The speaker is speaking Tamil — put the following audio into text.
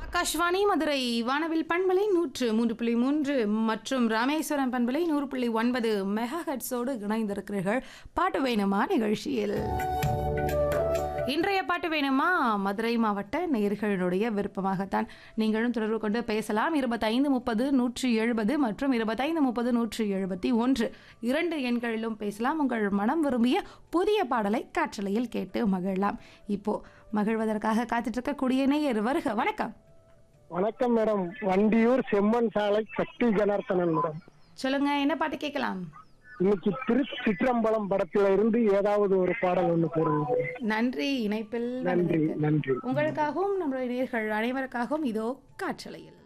ஆகாஷ்வாணி மதுரை வானவில் பண்பலை நூற்று மூன்று புள்ளி மூன்று மற்றும் ராமேஸ்வரம் பண்பலை நூறு புள்ளி ஒன்பது மெகா ஹெட்ஸோடு இணைந்திருக்கிறீர்கள் பாட்டு வேணுமா நிகழ்ச்சியில் இன்றைய பாட்டு வேணுமா மதுரை மாவட்ட நேயர்களுடைய விருப்பமாகத்தான் நீங்களும் தொடர்பு கொண்டு பேசலாம் இருபத்தைந்து முப்பது நூற்றி எழுபது மற்றும் இருபத்தைந்து முப்பது நூற்றி எழுபத்தி ஒன்று இரண்டு எண்களிலும் பேசலாம் உங்கள் மனம் விரும்பிய புதிய பாடலை காற்றலையில் கேட்டு மகிழலாம் இப்போ மகிழ்வதற்காக காத்துட்டு இருக்கக்கூடிய நேயர் வருக வணக்கம் வணக்கம் மேடம் வண்டியூர் செம்மன் சாலை சக்தி ஜனார்த்தனன் மேடம் சொல்லுங்க என்ன பாட்டு கேட்கலாம் இன்னைக்கு திரு சிற்றம்பலம் படத்துல இருந்து ஏதாவது ஒரு பாடல் ஒண்ணு போடுங்க நன்றி இணைப்பில் நன்றி வந்ததற்கு. நன்றி உங்களுக்காகவும் நம்முடைய நேர்கள் அனைவருக்காகவும் இதோ காற்றலையில்